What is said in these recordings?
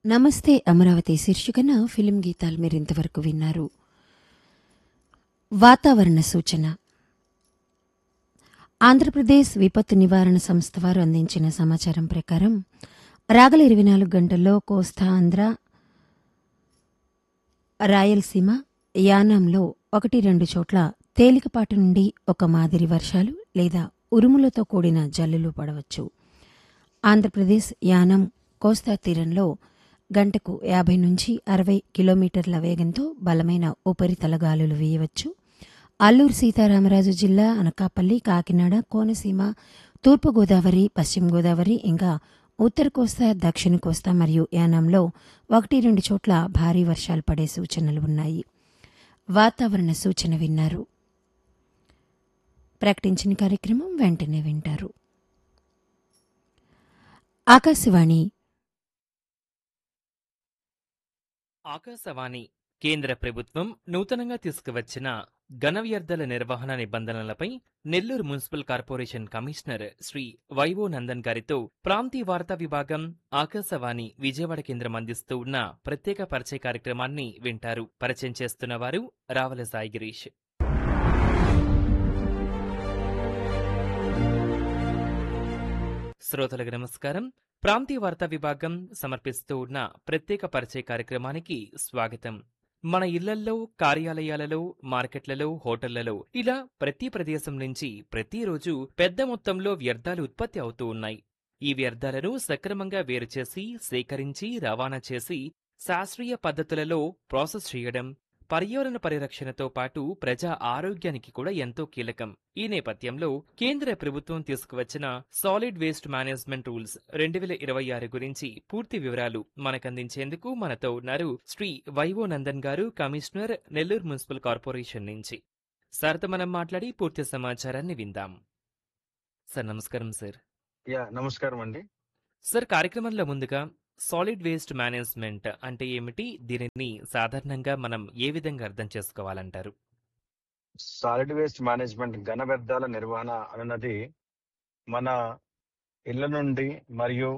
నమస్తే అమరావతి శీర్షికన ఫిలిం గీతాలు మీరింతవరకు విన్నారు వాతావరణ సూచన ఆంధ్రప్రదేశ్ విపత్తు నివారణ సంస్థ వారు అందించిన సమాచారం ప్రకారం రాగల ఇరవై నాలుగు గంటల్లో కోస్తా ఆంధ్ర రాయలసీమ యానాంలో ఒకటి రెండు చోట్ల తేలికపాటి నుండి ఒక మాదిరి వర్షాలు లేదా ఉరుములతో కూడిన జల్లులు పడవచ్చు ఆంధ్రప్రదేశ్ యానం కోస్తా తీరంలో గంటకు యాభై నుంచి అరవై కిలోమీటర్ల వేగంతో బలమైన ఉపరితల గాలులు వీయవచ్చు అల్లూరు సీతారామరాజు జిల్లా అనకాపల్లి కాకినాడ కోనసీమ తూర్పుగోదావరి పశ్చిమ గోదావరి ఇంకా ఉత్తర కోస్తా దక్షిణ కోస్తా మరియు యానాంలో ఒకటి రెండు చోట్ల భారీ వర్షాలు పడే సూచనలు ఉన్నాయి వాతావరణ సూచన విన్నారు ప్రకటించిన కార్యక్రమం వెంటనే వింటారు ఆకాశవాణి ఆకాశవాణి కేంద్ర ప్రభుత్వం నూతనంగా తీసుకువచ్చిన ఘన వ్యర్థాల నిర్వహణ నిబంధనలపై Nellore municipal corporation commissioner Shri Y O Nandan గారితో ప్రాంతీయ వార్తా విభాగం ఆకాశవాణి విజయవాడ కేంద్రం అందిస్తూ ఉన్న ప్రత్యేక పరిచయ కార్యక్రమాన్ని వింటారు పరిచయం చేస్తున్న వారు రావల సాయి గిరీష్ శ్రోతలకు నమస్కారం ప్రాంతీయ వార్తా విభాగం సమర్పిస్తూ ఉన్న ప్రత్యేక పరిచయ కార్యక్రమానికి స్వాగతం మన ఇళ్లల్లో కార్యాలయాలలో మార్కెట్లలో హోటళ్లలో ఇలా ప్రతి ప్రదేశం నుంచి ప్రతిరోజు పెద్ద మొత్తంలో వ్యర్థాలు ఉత్పత్తి అవుతూ ఉన్నాయి ఈ వ్యర్థాలను సక్రమంగా వేరు చేసి సేకరించి రవాణా చేసి శాస్త్రీయ పద్ధతులలో ప్రాసెస్ చేయడం పర్యావరణ పరిరక్షణతో పాటు ప్రజా ఆరోగ్యానికి కూడా ఎంతో కీలకం ఈ నేపథ్యంలో కేంద్ర ప్రభుత్వం తీసుకువచ్చిన సాలిడ్ వేస్ట్ మేనేజ్మెంట్ రూల్స్ రెండు వేల ఇరవై ఆరు గురించి పూర్తి వివరాలు మనకందించేందుకు మనతో ఉన్నారు శ్రీ వైవో నందన్ గారు కమిషనర్ నెల్లూరు మున్సిపల్ కార్పొరేషన్ నుంచి సార్తో మనం మాట్లాడి పూర్తి సమాచారాన్ని విందాం సార్ నమస్కారం సార్ యా నమస్కారం అండి సార్ కార్యక్రమంలో ముందుగా సాలిడ్ వేస్ట్ మేనేజ్మెంట్ అంటే ఏమిటి దీనిని సాధారణంగా మనం ఏ విధంగా అర్థం చేసుకోవాలంటారు సాలిడ్ వేస్ట్ మేనేజ్మెంట్ ఘన వ్యర్థాల నిర్వహణ అన్నది మన ఇళ్ల నుండి మరియు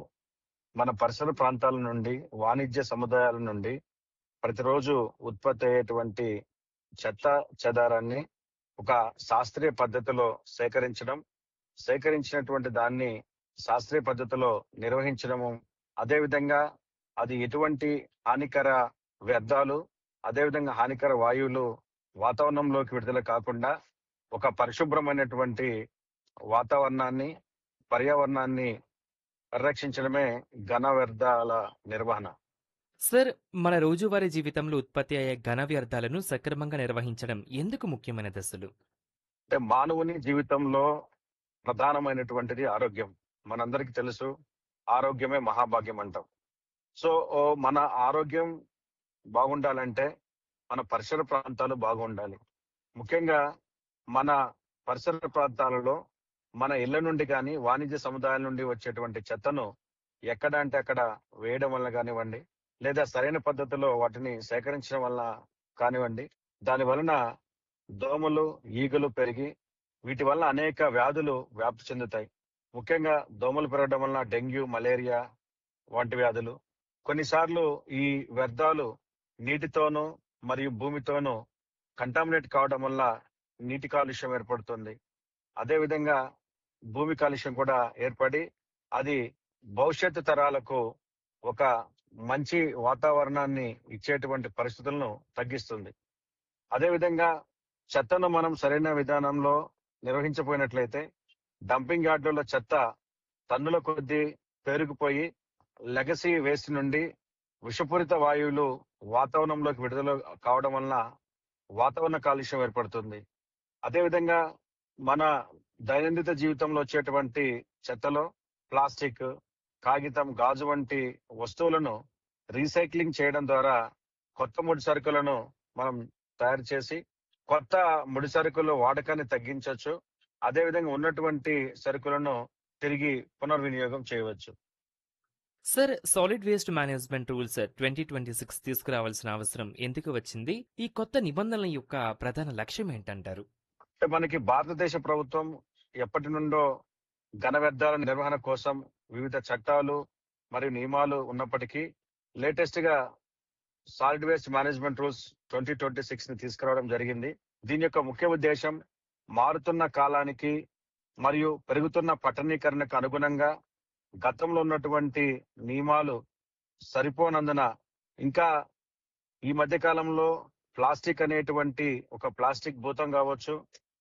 మన పరిసర ప్రాంతాల నుండి వాణిజ్య సముదాయాల నుండి ప్రతిరోజు ఉత్పత్తి అయ్యేటువంటి చెత్త చెదారాన్ని ఒక శాస్త్రీయ పద్ధతిలో సేకరించడం సేకరించినటువంటి దాన్ని శాస్త్రీయ పద్ధతిలో నిర్వహించడము అదేవిధంగా అది ఎటువంటి హానికర వ్యర్థాలు అదేవిధంగా హానికర వాయువులు వాతావరణంలోకి విడుదల కాకుండా ఒక పరిశుభ్రమైనటువంటి వాతావరణాన్ని పర్యావరణాన్ని పరిరక్షించడమే ఘన వ్యర్థాల నిర్వహణ సార్ మన రోజువారీ జీవితంలో ఉత్పత్తి అయ్యే ఘన వ్యర్థాలను సక్రమంగా నిర్వహించడం ఎందుకు ముఖ్యమైన దశలు అంటే మానవుని జీవితంలో ప్రధానమైనటువంటిది ఆరోగ్యం మనందరికీ తెలుసు ఆరోగ్యమే మహాభాగ్యం అంటాం సో ఓ మన ఆరోగ్యం బాగుండాలంటే మన పరిసర ప్రాంతాలు బాగుండాలి ముఖ్యంగా మన పరిసర ప్రాంతాలలో మన ఇళ్ల నుండి కానీ వాణిజ్య సముదాయాల నుండి వచ్చేటువంటి చెత్తను ఎక్కడ అంటే అక్కడ వేయడం వల్ల కానివ్వండి లేదా సరైన పద్ధతిలో వాటిని సేకరించడం వల్ల కానివ్వండి దాని వలన దోమలు ఈగలు పెరిగి వీటి వల్ల అనేక వ్యాధులు వ్యాప్తి చెందుతాయి ముఖ్యంగా దోమలు పెరగడం వలన డెంగ్యూ మలేరియా వంటి వ్యాధులు కొన్నిసార్లు ఈ వ్యర్థాలు నీటితోనూ మరియు భూమితోనూ కంటామినేట్ కావడం వల్ల నీటి కాలుష్యం ఏర్పడుతుంది అదేవిధంగా భూమి కాలుష్యం కూడా ఏర్పడి అది భవిష్యత్తు తరాలకు ఒక మంచి వాతావరణాన్ని ఇచ్చేటువంటి పరిస్థితులను తగ్గిస్తుంది అదేవిధంగా చెత్తను మనం సరైన విధానంలో నిర్వహించపోయినట్లయితే డంపింగ్ యార్డులలో చెత్త టన్నుల కొద్దీ పేరుకుపోయి లెగసీ వేస్ట్ నుండి విషపూరిత వాయువులు వాతావరణంలోకి విడుదల కావడం వలన వాతావరణ కాలుష్యం ఏర్పడుతుంది అదేవిధంగా మన దైనందిన జీవితంలో వచ్చేటువంటి చెత్తలో ప్లాస్టిక్ కాగితం గాజు వంటి వస్తువులను రీసైక్లింగ్ చేయడం ద్వారా కొత్త ముడి సరుకులను మనం తయారు చేసి కొత్త ముడి సరుకుల వాడకాన్ని తగ్గించవచ్చు అదేవిధంగా ఉన్నటువంటి సరుకులను తిరిగి పునర్వినియోగం చేయవచ్చు sir solid waste management rules twenty twenty six తీసుకురావాల్సిన అవసరం ఎందుకు వచ్చింది ఈ కొత్త నిబంధనల యొక్క ప్రధాన లక్ష్యం ఏంటంటారు అంటే మనకి భారతదేశ ప్రభుత్వం ఎప్పటి నుండో ఘన వ్యర్థాల నిర్వహణ కోసం వివిధ చట్టాలు మరియు నియమాలు ఉన్నప్పటికీ లేటెస్ట్ గా solid waste management rules twenty twenty six ని తీసుకురావడం జరిగింది దీని యొక్క ముఖ్య ఉద్దేశం మారుతున్న కాలానికి మరియు పెరుగుతున్న పట్టణీకరణకు అనుగుణంగా గతంలో ఉన్నటువంటి నియమాలు సరిపోనందున ఇంకా ఈ మధ్య కాలంలో ప్లాస్టిక్ అనేటువంటి ఒక ప్లాస్టిక్ భూతం కావచ్చు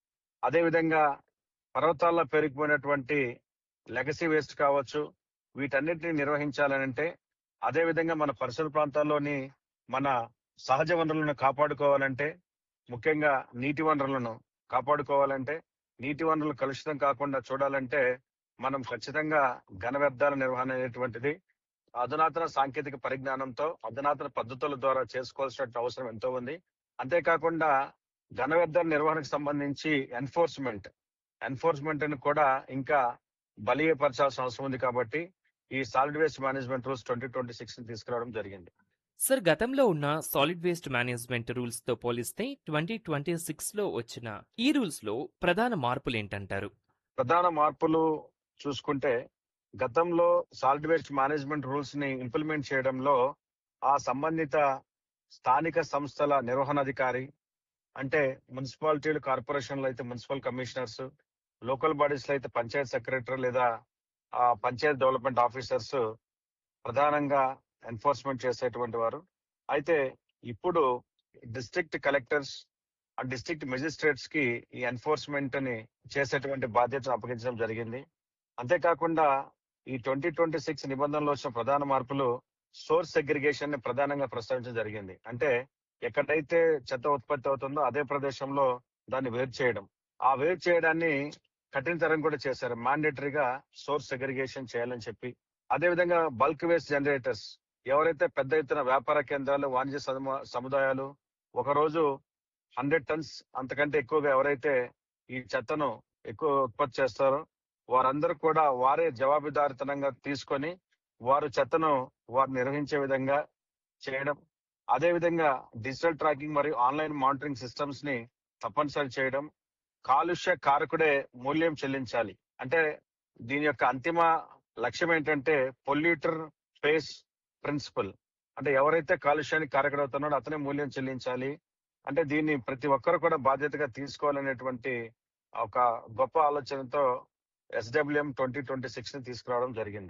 అదే విధంగా పర్వతాల్లో పెరిగిపోయినటువంటి లెగసీ వేస్ట్ కావచ్చు వీటన్నిటిని నిర్వహించాలనంటే అదే విధంగా మన పరిసర ప్రాంతాల్లోని మన సహజ వనరులను కాపాడుకోవాలంటే ముఖ్యంగా నీటి వనరులను కాపాడుకోవాలంటే నీటి వనరులు కలుషితం కాకుండా చూడాలంటే మనం ఖచ్చితంగా ఘన వ్యర్థాల నిర్వహణ అనేటువంటిది అధునాతన సాంకేతిక పరిజ్ఞానంతో అధునాతన పద్ధతుల ద్వారా చేసుకోవాల్సిన అవసరం ఎంతో ఉంది అంతేకాకుండా ఘన వ్యర్థాల నిర్వహణకు సంబంధించి ఎన్ఫోర్స్మెంట్ ఎన్ఫోర్స్మెంట్ ని కూడా ఇంకా బలీయపరచాల్సిన అవసరం ఉంది కాబట్టి ఈ solid waste management rules twenty twenty six ని తీసుకురావడం జరిగింది సార్ గతంలో ఉన్న సాలిడ్ వేస్ట్ మేనేజ్మెంట్ రూల్స్ తో పోలిస్తే ట్వంటీ ట్వంటీ సిక్స్ లో వచ్చిన ఈ రూల్స్ లో ప్రధాన మార్పులు ఏంటంటారు ప్రధాన మార్పులు చూసుకుంటే గతంలో సాలిడ్ వేస్ట్ మేనేజ్మెంట్ రూల్స్ ని ఇంప్లిమెంట్ చేయడంలో ఆ సంబంధిత స్థానిక సంస్థల నిర్వహణాధికారి అంటే మున్సిపాలిటీలు కార్పొరేషన్లు అయితే మున్సిపల్ కమిషనర్స్ లోకల్ బాడీస్ లో అయితే పంచాయత్ సెక్రటరీ లేదా ఆ పంచాయత్ డెవలప్మెంట్ ఆఫీసర్స్ ప్రధానంగా ఎన్ఫోర్స్మెంట్ చేసేటువంటి వారు అయితే ఇప్పుడు డిస్ట్రిక్ట్ కలెక్టర్స్ ఆ డిస్ట్రిక్ట్ మెజిస్ట్రేట్స్ కి ఈ ఎన్ఫోర్స్మెంట్ ని చేసేటువంటి బాధ్యతను అప్పగించడం జరిగింది అంతేకాకుండా ఈ ట్వంటీ ట్వంటీ సిక్స్ నిబంధనలో వచ్చిన ప్రధాన మార్పులు సోర్స్ సెగ్రిగేషన్ ని ప్రధానంగా ప్రస్తావించడం జరిగింది అంటే ఎక్కడైతే చెత్త ఉత్పత్తి అవుతుందో అదే ప్రదేశంలో దాన్ని వేరు చేయడం ఆ వేరు చేయడాన్ని కఠినతరం కూడా చేశారు మాండేటరీగా సోర్స్ సెగ్రిగేషన్ చేయాలని చెప్పి అదే విధంగా బల్క్ వేస్ట్ జనరేటర్స్ ఎవరైతే పెద్ద ఎత్తున వ్యాపార కేంద్రాలు వాణిజ్య సము- సముదాయాలు ఒక రోజు హండ్రెడ్ టన్స్ అంతకంటే ఎక్కువగా ఎవరైతే ఈ చెత్తను ఎక్కువ ఉత్పత్తి చేస్తారో వారందరూ కూడా వారే జవాబుదారితనంగా తీసుకొని వారు చెత్తను వారు నిర్వహించే విధంగా చేయడం అదే విధంగా డిజిటల్ ట్రాకింగ్ మరియు ఆన్లైన్ మానిటరింగ్ సిస్టమ్స్ ని తప్పనిసరి చేయడం కాలుష్య కారకుడే మూల్యం చెల్లించాలి అంటే దీని యొక్క అంతిమ లక్ష్యం ఏంటంటే పొల్యూటర్ ఫేస్ ప్రిన్సిపల్ అంటే ఎవరైతే కాలుష్యానికి కారకుడవుతున్నాడో అతనే మూల్యం చెల్లించాలి అంటే దీన్ని ప్రతి ఒక్కరు కూడా బాధ్యతగా తీసుకోవాలనేటువంటి ఒక గొప్ప ఆలోచనతో ఎస్డబ్ల్యూఎం ట్వంటీ ట్వంటీ సిక్స్ ని తీసుకురావడం జరిగింది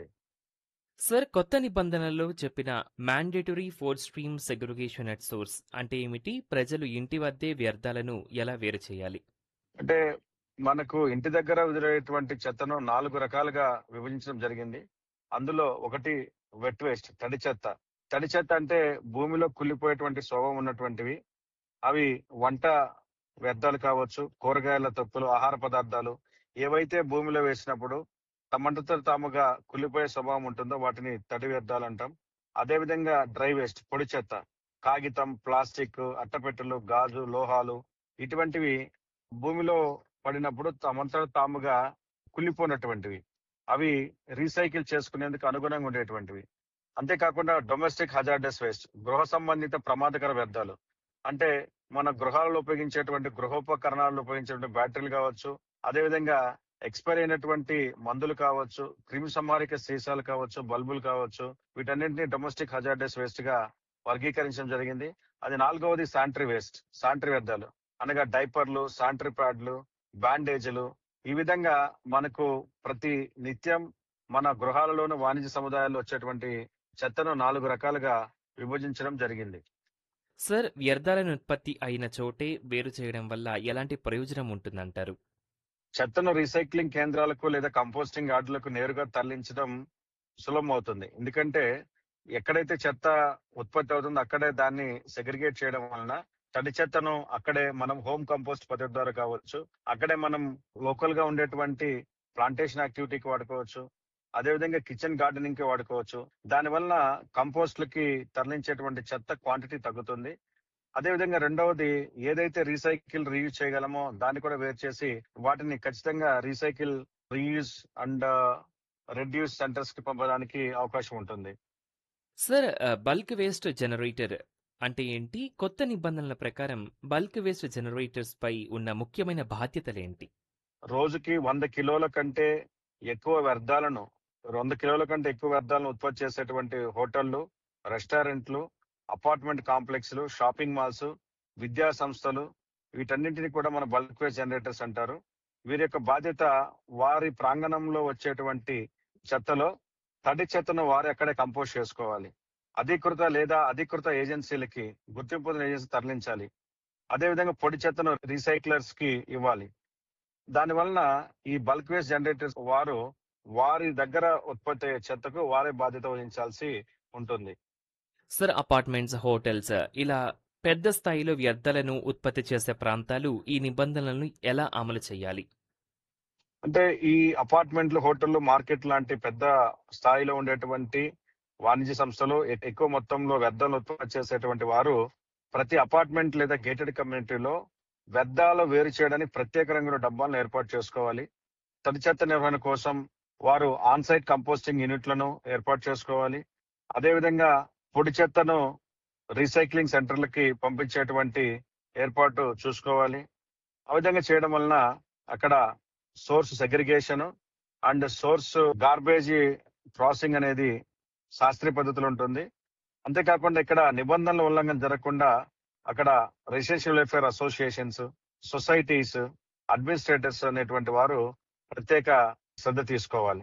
సార్ కొత్త నిబంధనల్లో చెప్పిన mandatory four stream segregation at source అంటే ఏమిటి ప్రజలు ఇంటి వద్దే వ్యర్థాలను ఎలా వేరు చేయాలి అంటే మనకు ఇంటి దగ్గర వదిలేటువంటి చెత్తను నాలుగు రకాలుగా విభజించడం జరిగింది అందులో ఒకటి వెట్ వేస్ట్ తడి చెత్త తడి చెత్త అంటే భూమిలో కుళ్ళిపోయేటువంటి స్వభావం ఉన్నటువంటివి అవి వంట వ్యర్థాలు కావచ్చు కూరగాయల తొక్కులు ఆహార పదార్థాలు ఏవైతే భూమిలో వేసినప్పుడు తమంతతో తాముగా కుళ్ళిపోయే స్వభావం ఉంటుందో వాటిని తడి వ్యర్థాలు అంటాం అదే విధంగా డ్రై వేస్ట్ పొడి చెత్త కాగితం ప్లాస్టిక్ అట్టపెట్టెలు గాజు లోహాలు ఇటువంటివి భూమిలో పడినప్పుడు తమంతట తాముగా కుళ్ళిపోయినటువంటివి అవి రీసైకిల్ చేసుకునేందుకు అనుగుణంగా ఉండేటువంటివి అంతేకాకుండా డొమెస్టిక్ హజార్డస్ వేస్ట్ గృహ సంబంధిత ప్రమాదకర వ్యర్థాలు అంటే మన గృహాలలో ఉపయోగించేటువంటి గృహోపకరణాలను ఉపయోగించేటువంటి బ్యాటరీలు కావచ్చు అదేవిధంగా ఎక్స్పైర్ అయినటువంటి మందులు కావచ్చు క్రిమి సంహారిక సీసాలు కావచ్చు బల్బులు కావచ్చు వీటన్నింటినీ డొమెస్టిక్ హజార్డస్ వేస్ట్ గా వర్గీకరించడం జరిగింది అది నాలుగవది శానిటరీ వేస్ట్ శానిటరీ వ్యర్థాలు అనగా డైపర్లు శానిటరీ ప్యాడ్లు బ్యాండేజీలు ఈ విధంగా మనకు ప్రతి నిత్యం మన గృహాలలోని వాణిజ్య సముదాయాల్లో వచ్చేటువంటి చెత్తను నాలుగు రకాలుగా విభజించడం జరిగింది సార్ వ్యర్థాలను ఉత్పత్తి అయిన చోటే వేరు చేయడం వల్ల ఎలాంటి ప్రయోజనం ఉంటుందంటారు చెత్తను రీసైక్లింగ్ కేంద్రాలకు లేదా కంపోస్టింగ్ యార్డులకు నేరుగా తరలించడం సులభం అవుతుంది ఎందుకంటే ఎక్కడైతే చెత్త ఉత్పత్తి అవుతుందో అక్కడే దాన్ని సెగ్రిగేట్ చేయడం వలన తడి చెత్తను అక్కడే మనం హోమ్ కంపోస్ట్ పద్ధతి ద్వారా కావచ్చు అక్కడే మనం లోకల్ గా ఉండేటువంటి ప్లాంటేషన్ యాక్టివిటీకి వాడుకోవచ్చు అదేవిధంగా కిచెన్ గార్డెనింగ్ కి వాడుకోవచ్చు దానివల్ల కంపోస్ట్లకి తరలించేటువంటి చెత్త క్వాంటిటీ తగ్గుతుంది అదేవిధంగా రెండవది ఏదైతే రీసైకిల్ రీయూజ్ చేయగలమో దాన్ని కూడా వేరు చేసి వాటిని ఖచ్చితంగా recycle reuse and reduce centres కి పంపడానికి అవకాశం ఉంటుంది సార్ బల్క్ వేస్ట్ జనరేటర్ అంటే ఏంటి కొత్త నిబంధనల ప్రకారం బల్క్ వేస్ట్ జనరేటర్స్ పై ఉన్న ముఖ్యమైన బాధ్యతలేంటి రోజుకి వంద కిలోల కంటే ఎక్కువ వ్యర్థాలను వంద కిలోల కంటే ఎక్కువ వ్యర్థాలను ఉత్పత్తి చేసేటువంటి హోటళ్లు రెస్టారెంట్లు అపార్ట్మెంట్ కాంప్లెక్స్లు షాపింగ్ మాల్స్ విద్యా సంస్థలు వీటన్నింటినీ కూడా మన బల్క్ వేస్ట్ జనరేటర్స్ అంటారు వీరి యొక్క బాధ్యత వారి ప్రాంగణంలో వచ్చేటువంటి చెత్తలో తడి చెత్తను వారు అక్కడే కంపోజ్ చేసుకోవాలి అధికృత లేదా అధికృత ఏజెన్సీలకి గుర్తింపు పొందిన ఏజెన్సీ తరలించాలి అదేవిధంగా పొడి చెత్తను రీసైక్లర్స్ కి ఇవ్వాలి దాని వలన ఈ బల్క్ వేస్ట్ జనరేటర్స్ వారు వారి దగ్గర ఉత్పత్తి అయ్యే చెత్తకు వారే బాధ్యత వహించాల్సి ఉంటుంది సార్ అపార్ట్మెంట్స్ హోటల్స్ ఇలా పెద్ద స్థాయిలో వ్యర్థాలను ఉత్పత్తి చేసే ప్రాంతాలు ఈ నిబంధనలను ఎలా అమలు చేయాలి అంటే ఈ అపార్ట్మెంట్లు హోటళ్లు మార్కెట్ లాంటి పెద్ద స్థాయిలో ఉండేటువంటి వాణిజ్య సంస్థలు ఎ- ఎక్కువ మొత్తంలో వ్యర్థాలను ఉత్పత్తి చేసేటువంటి వారు ప్రతి అపార్ట్మెంట్ లేదా గేటెడ్ కమ్యూనిటీలో వ్యర్థాలు వేరు చేయడానికి ప్రత్యేక రంగుల డబ్బాలను ఏర్పాటు చేసుకోవాలి తడి చెత్త నిర్వహణ కోసం వారు ఆన్ సైట్ కంపోస్టింగ్ యూనిట్లను ఏర్పాటు చేసుకోవాలి అదేవిధంగా పొడి చెత్తను రీసైక్లింగ్ సెంటర్లకి పంపించేటువంటి ఏర్పాటు చూసుకోవాలి ఆ విధంగా చేయడం వలన అక్కడ source segregation and source garbage processing అనేది శాస్త్రీయ పద్ధతిలో ఉంటుంది అంతేకాకుండా ఇక్కడ నిబంధనల ఉల్లంఘన జరగకుండా అక్కడ residential welfare associations societies administrators అనేటువంటి వారు ప్రత్యేక శ్రద్ధ తీసుకోవాలి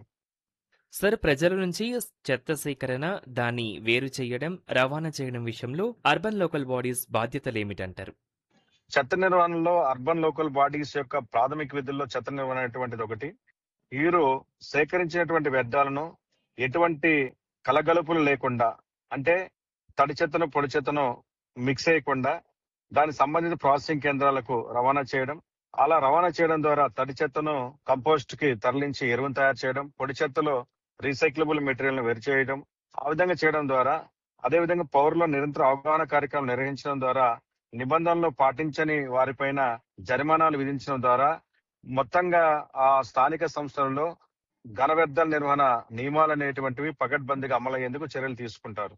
సార్ ప్రజల నుంచి చెత్త సేకరణ దాన్ని వేరు చేయడం రవాణా చేయడం విషయంలో అర్బన్ లోకల్ బాడీస్ బాధ్యతలు ఏమిటంటారు చెత్త నిర్వహణలో అర్బన్ లోకల్ బాడీస్ యొక్క ప్రాథమిక విధుల్లో చెత్త నిర్వహణ అనేటువంటిది ఒకటి వీరు సేకరించినటువంటి వ్యర్థాలను ఎటువంటి కలగలుపులు లేకుండా అంటే తడి చెత్తను పొడి చెత్తను మిక్స్ చేయకుండా దానికి సంబంధిత ప్రాసెసింగ్ కేంద్రాలకు రవాణా చేయడం అలా రవాణా చేయడం ద్వారా తడి చెత్తను కంపోస్ట్ కి తరలించి ఎరువును తయారు చేయడం పొడి చెత్తలో రీసైక్లబుల్ మెటీరియల్ ను వేరు చేయడం ఆ విధంగా చేయడం ద్వారా అదేవిధంగా పౌరుల నిరంతర అవగాహన కార్యక్రమం నిర్వహించడం ద్వారా నిబంధనలు పాటించని వారిపైన జరిమానాలు విధించడం ద్వారా మొత్తంగా ఆ స్థానిక సంస్థలలో ఘన వ్యర్థాల నిర్వహణ నియమాలు అనేటువంటివి పకడ్బందీగా అమలయ్యేందుకు చర్యలు తీసుకుంటారు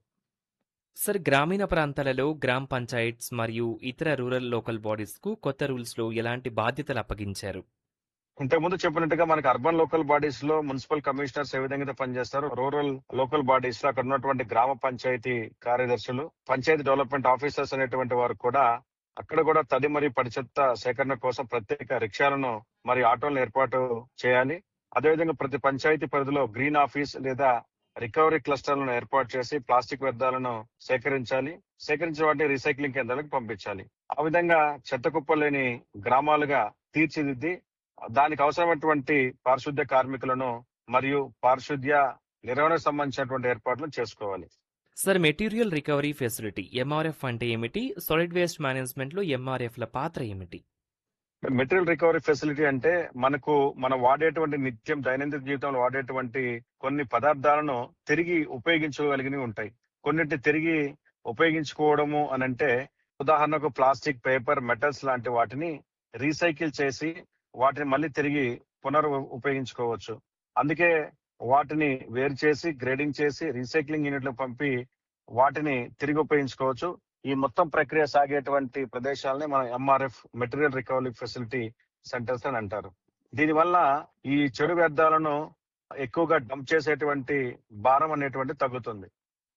సార్ గ్రామీణ ప్రాంతాలలో గ్రామ పంచాయత్స్ మరియు ఇతర రూరల్ లోకల్ బాడీస్ కు కొత్త రూల్స్ లో ఎలాంటి బాధ్యతలు అప్పగించారు ఇంతకుముందు చెప్పినట్టుగా మనకి అర్బన్ లోకల్ బాడీస్ లో మున్సిపల్ కమిషనర్స్ ఏ విధంగా అయితే పనిచేస్తారు రూరల్ లోకల్ బాడీస్ లో అక్కడ ఉన్నటువంటి గ్రామ పంచాయతీ కార్యదర్శులు పంచాయతీ డెవలప్మెంట్ ఆఫీసర్స్ అనేటువంటి వారు కూడా అక్కడ కూడా తడి మరియు పడి చెత్త సేకరణ కోసం ప్రత్యేక రిక్షాలను మరి ఆటోలను ఏర్పాటు చేయాలి అదేవిధంగా ప్రతి పంచాయతీ పరిధిలో గ్రీన్ ఆఫీస్ లేదా రికవరీ క్లస్టర్లను ఏర్పాటు చేసి ప్లాస్టిక్ వ్యర్థాలను సేకరించాలి సేకరించిన వాటిని రీసైక్లింగ్ కేంద్రాలకు పంపించాలి ఆ విధంగా చెత్త కుప్ప లేని గ్రామాలుగా తీర్చిదిద్ది దానికి అవసరమైనటువంటి పారిశుద్ధ్య కార్మికులను మరియు పారిశుద్ధ్య నిర్వహణకు సంబంధించినటువంటి ఏర్పాట్లను చేసుకోవాలి sir material recovery facility MRF అంటే ఏమిటి సాలిడ్ వేస్ట్ మేనేజ్మెంట్ లో ఎంఆర్ఎఫ్ ల పాత్ర ఏమిటి మెటీరియల్ రికవరీ ఫెసిలిటీ అంటే మనకు మనం వాడేటువంటి నిత్యం దైనందిన జీవితంలో వాడేటువంటి కొన్ని పదార్థాలను తిరిగి ఉపయోగించుకోగలిగినవి ఉంటాయి కొన్నిటి తిరిగి ఉపయోగించుకోవడము అని అంటే ఉదాహరణకు ప్లాస్టిక్ పేపర్ మెటల్స్ లాంటి వాటిని రీసైకిల్ చేసి వాటిని మళ్ళీ తిరిగి పునర్ ఉపయోగించుకోవచ్చు అందుకే వాటిని వేరు చేసి గ్రేడింగ్ చేసి రీసైక్లింగ్ యూనిట్ పంపి వాటిని తిరిగి ఉపయోగించుకోవచ్చు ఈ మొత్తం ప్రక్రియ సాగేటువంటి ప్రదేశాలని మనం MRF material recovery facility centres అని అంటారు దీనివల్ల ఈ చెడు వ్యర్థాలను ఎక్కువగా డంప్ చేసేటువంటి భారం అనేటువంటి తగ్గుతుంది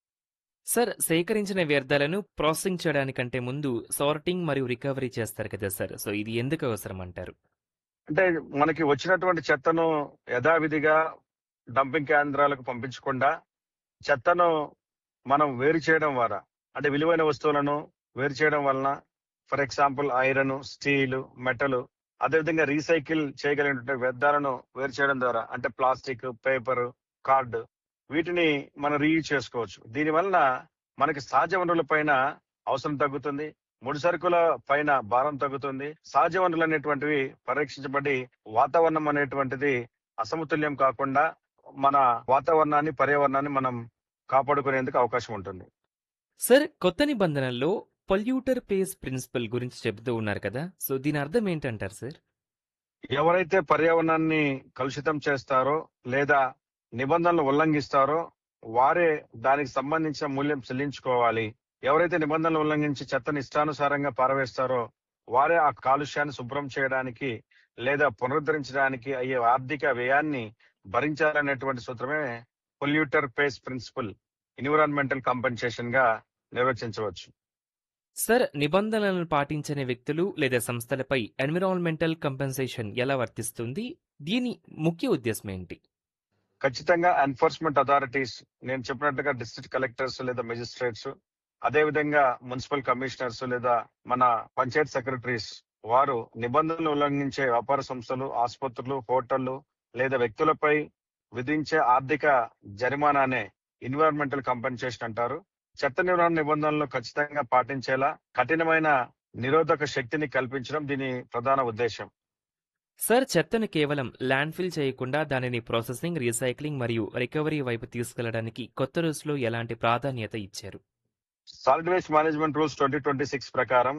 సార్ సేకరించిన వ్యర్థాలను ప్రాసెసింగ్ చేయడానికంటే ముందు సార్టింగ్ మరియు రికవరీ చేస్తారు కదా సార్ సో ఇది ఎందుకు అవసరం అంటారు అంటే మనకి వచ్చినటువంటి చెత్తను యథావిధిగా డంపింగ్ కేంద్రాలకు పంపించకుండా చెత్తను మనం వేరు చేయడం ద్వారా అంటే విలువైన వస్తువులను వేరు చేయడం వలన for example iron steel metal అదేవిధంగా రీసైకిల్ చేయగలిగినటువంటి వ్యర్థాలను వేరు చేయడం ద్వారా అంటే ప్లాస్టిక్ పేపర్ కార్డ్ వీటిని మనం రీయూజ్ చేసుకోవచ్చు దీని వలన మనకి సహజ వనరుల పైన అవసరం తగ్గుతుంది ముడి సరుకుల పైన భారం తగ్గుతుంది సహజ వనరులు అనేటువంటివి పరీక్షించబడి వాతావరణం అనేటువంటిది అసమతుల్యం కాకుండా మన వాతావరణాన్ని పర్యావరణాన్ని మనం కాపాడుకునేందుకు అవకాశం ఉంటుంది సార్ కొత్త నిబంధనల్లో పొల్యూటర్ పేస్ ప్రిన్సిపల్ గురించి చెబుతూ ఉన్నారు కదా సో దీని అర్థం ఏంటంటారు సార్ ఎవరైతే పర్యావరణాన్ని కలుషితం చేస్తారో లేదా నిబంధనలు ఉల్లంఘిస్తారో వారే దానికి సంబంధించిన మూల్యం చెల్లించుకోవాలి ఎవరైతే నిబంధనలు ఉల్లంఘించి చెత్తని ఇష్టానుసారంగా పారవేస్తారో వారే ఆ కాలుష్యాన్ని శుభ్రం చేయడానికి లేదా పునరుద్ధరించడానికి అయ్యే ఆర్థిక వ్యయాన్ని భరించాలనేటువంటి సూత్రమే polluter pays principle environmental compensation గా నిర్వచించవచ్చు సార్ నిబంధనలను పాటించని వ్యక్తులు లేదా సంస్థలపై ఎన్విరాన్మెంటల్ కంపెన్సేషన్ ఎలా వర్తిస్తుంది దీని ముఖ్య ఉద్దేశం ఏంటి ఖచ్చితంగా ఎన్ఫోర్స్మెంట్ అథారిటీస్ నేను చెప్పినట్టుగా డిస్ట్రిక్ట్ కలెక్టర్స్ లేదా మెజిస్ట్రేట్స్ అదే విధంగా మున్సిపల్ కమిషనర్స్ లేదా మన పంచాయత్ సెక్రటరీస్ వారు నిబంధనలు ఉల్లంఘించే వ్యాపార సంస్థలు ఆసుపత్రులు హోటళ్లు లేదా వ్యక్తులపై విధించే ఆర్థిక జరిమానానే ఎన్విరాన్మెంటల్ కంపెన్సేషన్ అంటారు చట్ట నివారణ నిబంధనలు ఖచ్చితంగా పాటించేలా కఠినమైన నిరోధక శక్తిని కల్పించడం దీని ప్రధాన ఉద్దేశం సార్ చెత్తను కేవలం ల్యాండ్ ఫిల్ చేయకుండా దానిని ప్రాసెసింగ్ రీసైక్లింగ్ మరియు రికవరీ వైపు తీసుకెళ్లడానికి కొత్త రూల్స్లో ఎలాంటి ప్రాధాన్యత ఇచ్చారు solid waste management rules twenty twenty six ప్రకారం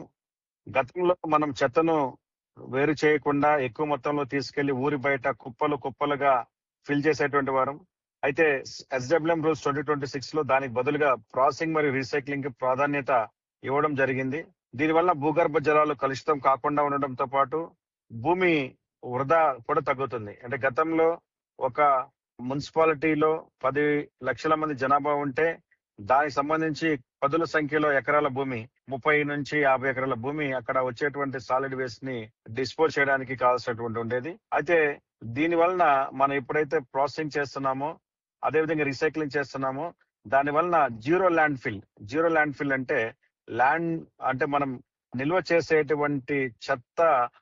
గతంలో మనం చెత్తను వేరు చేయకుండా ఎక్కువ మొత్తంలో తీసుకెళ్లి ఊరి బయట కుప్పలు కుప్పలుగా ఫిల్ చేసేటువంటి వారం అయితే SWM rules twenty twenty six లో దానికి బదులుగా ప్రాసెసింగ్ మరియు రీసైక్లింగ్ కి ప్రాధాన్యత ఇవ్వడం జరిగింది దీనివల్ల భూగర్భ జలాలు కలుషితం కాకుండా ఉండడంతో పాటు భూమి వృధా కూడా తగ్గుతుంది అంటే గతంలో ఒక మున్సిపాలిటీలో పది లక్షల మంది జనాభా ఉంటే దానికి సంబంధించి పదుల సంఖ్యలో ఎకరాల భూమి ముప్పై నుంచి యాభై ఎకరాల భూమి అక్కడ వచ్చేటువంటి సాలిడ్ వేస్ట్ ని డిస్పోజ్ చేయడానికి కావాల్సినటువంటి ఉండేది అయితే దీని వలన మనం ఎప్పుడైతే ప్రాసెసింగ్ చేస్తున్నామో అదే విధంగా రీసైక్లింగ్ చేస్తున్నామో దాని వలన zero landfill zero landfill అంటే ల్యాండ్ అంటే మనం నిల్వ చేసేటువంటి చెత్త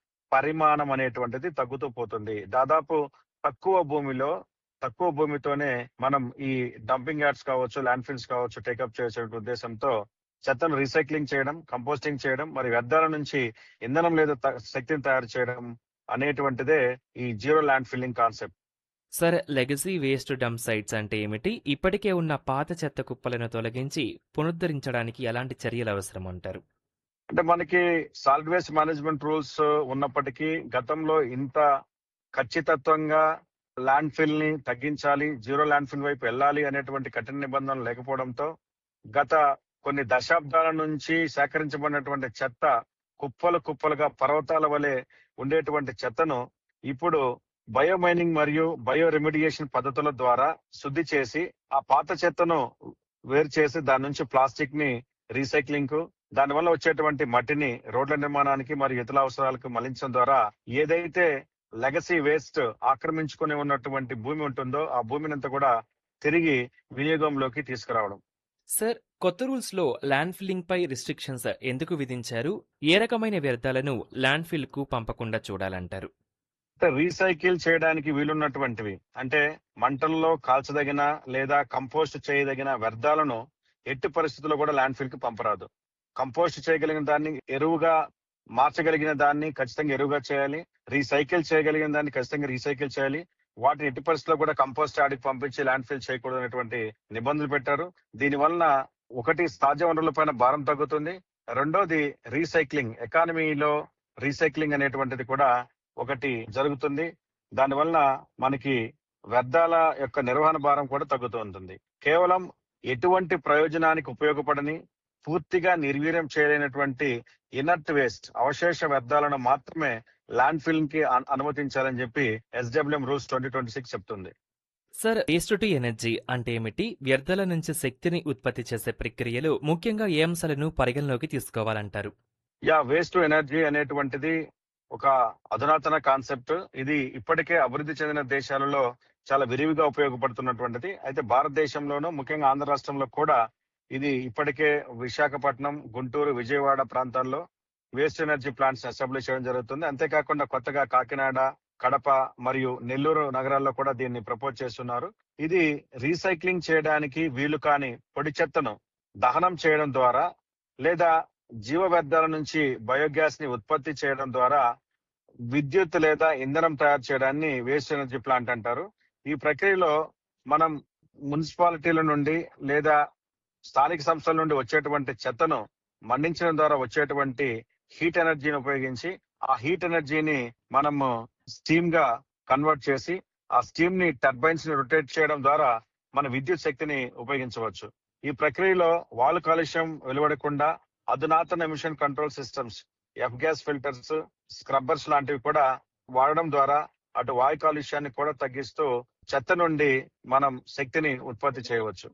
పరిమాణం అనేటువంటిది తగ్గుతూ పోతుంది దాదాపు తక్కువ భూమిలో తక్కువ భూమితోనే మనం ఈ డంపింగ్ యార్డ్స్ కావచ్చు ల్యాండ్ ఫిల్స్ కావచ్చు టేకప్ చేసే ఉద్దేశంతో చెత్తను రీసైక్లింగ్ చేయడం కంపోస్టింగ్ చేయడం మరి వ్యర్థాల నుంచి ఇంధనం లేదా త- శక్తిని తయారు చేయడం అనేటువంటిదే ఈ zero landfilling concept sir legacy waste dump sites అంటే ఏమిటి ఇప్పటికే ఉన్న పాత చెత్త కుప్పలను తొలగించి పునరుద్ధరించడానికి ఎలాంటి చర్యలు అవసరం అంటారు అంటే మనకి సాలిడ్ వేస్ట్ మేనేజ్మెంట్ రూల్స్ ఉన్నప్పటికీ గతంలో ఇంత ఖచ్చితత్వంగా ల్యాండ్ ఫిల్ ని తగ్గించాలి జీరో ల్యాండ్ ఫిల్ వైపు వెళ్ళాలి అనేటువంటి కఠిన నిబంధనలు లేకపోవడంతో గత కొన్ని దశాబ్దాల నుంచి సేకరించబడినటువంటి చెత్త కుప్పలు కుప్పలుగా పర్వతాల వలె ఉండేటువంటి చెత్తను ఇప్పుడు బయోమైనింగ్ మరియు బయో రెమిడియేషన్ పద్ధతుల ద్వారా శుద్ధి చేసి ఆ పాత చెత్తను వేరు చేసి దాని నుంచి ప్లాస్టిక్ ని రీసైక్లింగ్ కు దానివల్ల వచ్చేటువంటి మట్టిని రోడ్ల నిర్మాణానికి మరియు ఇతర అవసరాలకు మళ్లించడం ద్వారా ఏదైతే లెగసీ వేస్ట్ ఆక్రమించుకుని ఉన్నటువంటి భూమి ఉంటుందో ఆ భూమిని అంతా కూడా తిరిగి వినియోగంలోకి తీసుకురావడం సార్ కొత్త రూల్స్ లో ల్యాండ్ ఫిల్లింగ్ పై రిస్ట్రిక్షన్స్ ఎందుకు విధించారు ఏ రకమైన వ్యర్థాలను ల్యాండ్ ఫిల్ కు పంపకుండా చూడాలంటారు అంటే రీసైకిల్ చేయడానికి వీలున్నటువంటివి అంటే మంటల్లో కాల్చదగిన లేదా కంపోస్ట్ చేయదగిన వ్యర్థాలను ఎట్టి పరిస్థితుల్లో కూడా ల్యాండ్ ఫిల్ కి పంపరాదు కంపోస్ట్ చేయగలిగిన దాన్ని ఎరువుగా మార్చగలిగిన దాన్ని ఖచ్చితంగా ఎరువుగా చేయాలి రీసైకిల్ చేయగలిగిన దాన్ని ఖచ్చితంగా రీసైకిల్ చేయాలి వాటిని ఎట్టి పరిస్థితుల్లో కూడా కంపోస్ట్ యార్డ్కి పంపించి ల్యాండ్ ఫిల్ చేయకూడదు అనేటువంటి నిబంధనలు పెట్టారు దీని వలన ఒకటి సహజ వనరుల పైన భారం తగ్గుతుంది రెండోది రీసైక్లింగ్ ఎకానమీలో రీసైక్లింగ్ అనేటువంటిది కూడా ఒకటి జరుగుతుంది దాని వలన మనకి వ్యర్థాల యొక్క నిర్వహణ భారం కూడా తగ్గుతూ ఉంటుంది కేవలం ఎటువంటి ప్రయోజనానికి ఉపయోగపడని పూర్తిగా నిర్వీర్యం చేయలేనటువంటి ఇనర్ట్ వేస్ట్ అవశేష వ్యర్థాలను మాత్రమే ల్యాండ్ ఫిల్ కి అను- అనుమతించాలని చెప్పి SWM rules twenty twenty six చెప్తుంది సార్ వేస్ట్ టు ఎనర్జీ అంటే ఏమిటి వ్యర్థాల నుంచి శక్తిని ఉత్పత్తి చేసే ప్రక్రియలో ముఖ్యంగా ఏ అంశాలను పరిగణలోకి తీసుకోవాలంటారు యా వేస్ట్ టు ఎనర్జీ అనేటువంటిది ఒక అధునాతన కాన్సెప్ట్ ఇది ఇప్పటికే అభివృద్ధి చెందిన దేశాలలో చాలా విరివిగా ఉపయోగపడుతున్నటువంటిది అయితే భారతదేశంలోనూ ముఖ్యంగా ఆంధ్ర రాష్ట్రంలో కూడా ఇది ఇప్పటికే విశాఖపట్నం గుంటూరు విజయవాడ ప్రాంతాల్లో వేస్ట్ ఎనర్జీ ప్లాంట్స్ ఎస్టాబ్లిష్ చేయడం జరుగుతుంది అంతేకాకుండా కొత్తగా కాకినాడ కడప మరియు నెల్లూరు నగరాల్లో కూడా దీన్ని ప్రపోజ్ చేస్తున్నారు ఇది రీసైక్లింగ్ చేయడానికి వీలు కాని పొడి చెత్తను దహనం చేయడం ద్వారా లేదా జీవ వ్యర్థాల నుంచి బయోగ్యాస్ ని ఉత్పత్తి చేయడం ద్వారా విద్యుత్ లేదా ఇంధనం తయారు చేయడాన్ని వేస్ట్ ఎనర్జీ ప్లాంట్ అంటారు ఈ ప్రక్రియలో మనం మున్సిపాలిటీల నుండి లేదా స్థానిక సంస్థల నుండి వచ్చేటువంటి చెత్తను మండించడం ద్వారా వచ్చేటువంటి హీట్ ఎనర్జీని ఉపయోగించి ఆ హీట్ ఎనర్జీని మనము స్టీమ్ గా కన్వర్ట్ చేసి ఆ స్టీమ్ ని టర్బైన్స్ ని రొటేట్ చేయడం ద్వారా మన విద్యుత్ శక్తిని ఉపయోగించవచ్చు ఈ ప్రక్రియలో వాయు కాలుష్యం వెలువడకుండా అధునాతన emission control systems F gas filters scrubbers లాంటివి కూడా వాడడం ద్వారా అటు వాయు కాలుష్యాన్ని కూడా తగ్గిస్తూ చెత్త నుండి మనం శక్తిని ఉత్పత్తి చేయవచ్చు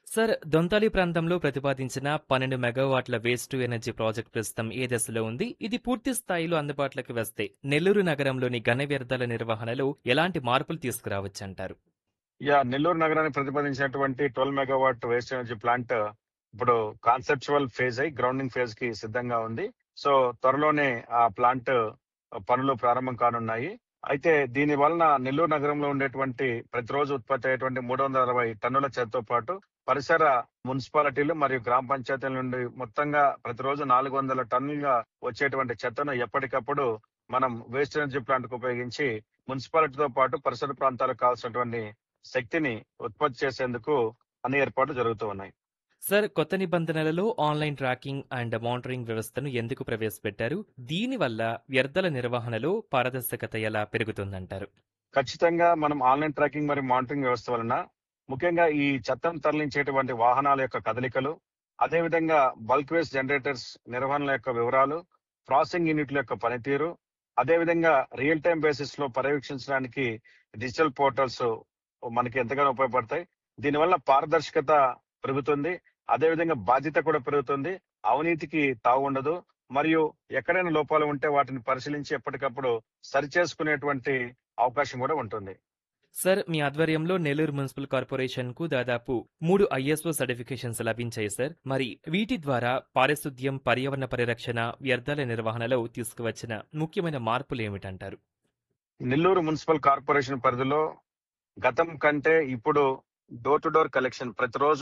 సార్ దొంతాలి ప్రాంతంలో ప్రతిపాదించిన పన్నెండు మెగావాట్ల వేస్ట్ టు ఎనర్జీ ప్రాజెక్ట్ ప్రస్తుతం ఏ దశలో ఉంది ఇది పూర్తి స్థాయిలో అందుబాటులోకి వస్తే నెల్లూరు నగరంలోని ఘన వ్యర్థాల నిర్వహణలో ఎలాంటి మార్పులు తీసుకురావచ్చంటారు యా నెల్లూరు నగరానికి ప్రతిపాదించినటువంటి twelve megawatt waste energy plant ఇప్పుడు కాన్సెప్చువల్ ఫేజ్ అయి గ్రౌండింగ్ ఫేజ్ కి సిద్ధంగా ఉంది సో త్వరలోనే ఆ ప్లాంట్ పనులు ప్రారంభం కానున్నాయి అయితే దీని వలన నెల్లూరు నగరంలో ఉండేటువంటి ప్రతిరోజు ఉత్పత్తి అయ్యేటువంటి మూడు వందల అరవై టన్నుల చెత్తతో పాటు పరిసర మున్సిపాలిటీలు మరియు గ్రామ పంచాయతీల నుండి మొత్తంగా ప్రతిరోజు నాలుగు వందల టన్నులుగా వచ్చేటువంటి చెత్తను ఎప్పటికప్పుడు మనం వేస్ట్ ఎనర్జీ ప్లాంట్ కు ఉపయోగించి మున్సిపాలిటీతో పాటు పరిసర ప్రాంతాలకు కావాల్సినటువంటి శక్తిని ఉత్పత్తి చేసేందుకు అన్ని ఏర్పాట్లు జరుగుతూ ఉన్నాయి సార్ కొత్త నిబంధనలలో ఆన్లైన్ ట్రాకింగ్ అండ్ మానిటరింగ్ వ్యవస్థను ఎందుకు ప్రవేశపెట్టారు దీనివల్ల వ్యర్థాల నిర్వహణలో పారదర్శకత ఎలా పెరుగుతుందంటారు ఖచ్చితంగా మనం ఆన్లైన్ ట్రాకింగ్ మరియు మానిటరింగ్ వ్యవస్థ వలన ముఖ్యంగా ఈ చెత్తను తరలించేటువంటి వాహనాల యొక్క కదలికలు అదేవిధంగా బల్క్ వేస్ట్ జనరేటర్స్ నిర్వహణల యొక్క వివరాలు ప్రాసెసింగ్ యూనిట్ల యొక్క పనితీరు అదేవిధంగా రియల్ టైం బేసిస్ లో పర్యవేక్షించడానికి డిజిటల్ పోర్టల్స్ మనకి ఎంతగానో ఉపయోగపడతాయి దీనివల్ల పారదర్శకత పెరుగుతుంది అదేవిధంగా బాధ్యత కూడా పెరుగుతుంది అవినీతికి తావు ఉండదు మరియు ఎక్కడైనా లోపాలు ఉంటే వాటిని పరిశీలించి ఎప్పటికప్పుడు సరిచేసుకునేటువంటి అవకాశం కూడా ఉంటుంది సార్ మీ ఆధ్వర్యంలో నెల్లూరు మున్సిపల్ కార్పొరేషన్ కు దాదాపు మూడు ఐఎస్ఓ సర్టిఫికేషన్స్ లభించాయి సార్ మరి వీటి ద్వారా పారిశుద్ధ్యం పర్యావరణ పరిరక్షణ వ్యర్థాల నిర్వహణలో తీసుకువచ్చిన ముఖ్యమైన మార్పులు ఏమిటంటారు నెల్లూరు మున్సిపల్ కార్పొరేషన్ పరిధిలో గతం కంటే ఇప్పుడు డోర్ టు డోర్ కలెక్షన్ ప్రతిరోజు